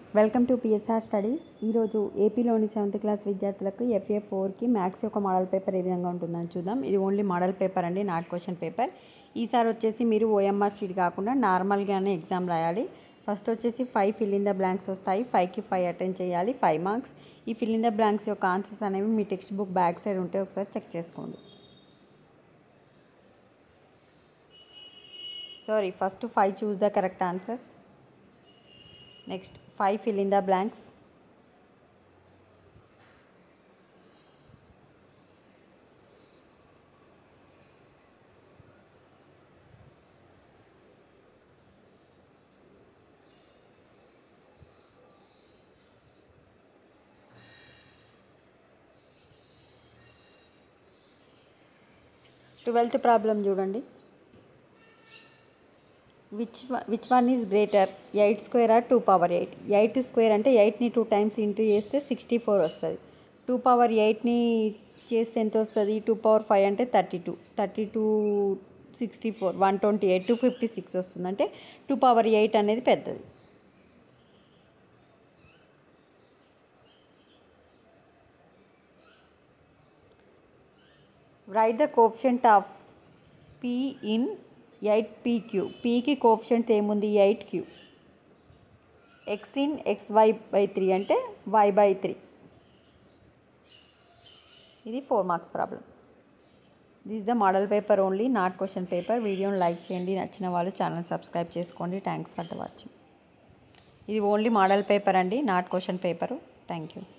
welcome to PSR studies ఈరోజు ఏపీలోని seventh class విద్యార్థులకు ఎఫ్ఏ ఫోర్కి మ్యాథ్స్ యొక్క మోడల్ పేపర్ ఏ విధంగా ఉంటుందని చూద్దాం ఇది ఓన్లీ మోడల్ పేపర్ అండి నాట్ క్వశ్చన్ పేపర్ ఈసారి వచ్చేసి మీరు ఓఎంఆర్ షీట్ కాకుండా నార్మల్గానే ఎగ్జామ్ రాయాలి ఫస్ట్ వచ్చేసి five fill in the blanks వస్తాయి ఫైవ్కి ఫైవ్ అటెండ్ చేయాలి ఫైవ్ మార్క్స్ ఈ ఫిల్ ఇన్ ద బ్లాంక్స్ యొక్క ఆన్సర్స్ అనేవి మీ టెక్స్ట్ బుక్ బ్యాక్ సైడ్ ఉంటే ఒకసారి చెక్ చేసుకోండి sorry first five choose the correct answers next five fill in the blanks twelfth problem చూడండి which which one is greater eight square or two power eight eight square అంటే ఎయిట్ని two times into చేస్తే sixty four వస్తుంది two power ఎయిట్ని చేస్తే ఎంత వస్తుంది two power five అంటే thirty two thirty two sixty four one twenty eight two fifty six వస్తుంది అంటే టూ పవర్ ఎయిట్ అనేది పెద్దది right the coefficient of P in eight P Q పీకి కోప్షెంట్ ఏముంది eight Q X in X Y by three అంటే Y by three ఇది four marks problem this the model paper only not question paper వీడియోని like చేయండి నచ్చిన వాళ్ళు channel subscribe చేసుకోండి thanks for the watching ఇది ఓన్లీ మోడల్ పేపర్ అండి not question paper thank you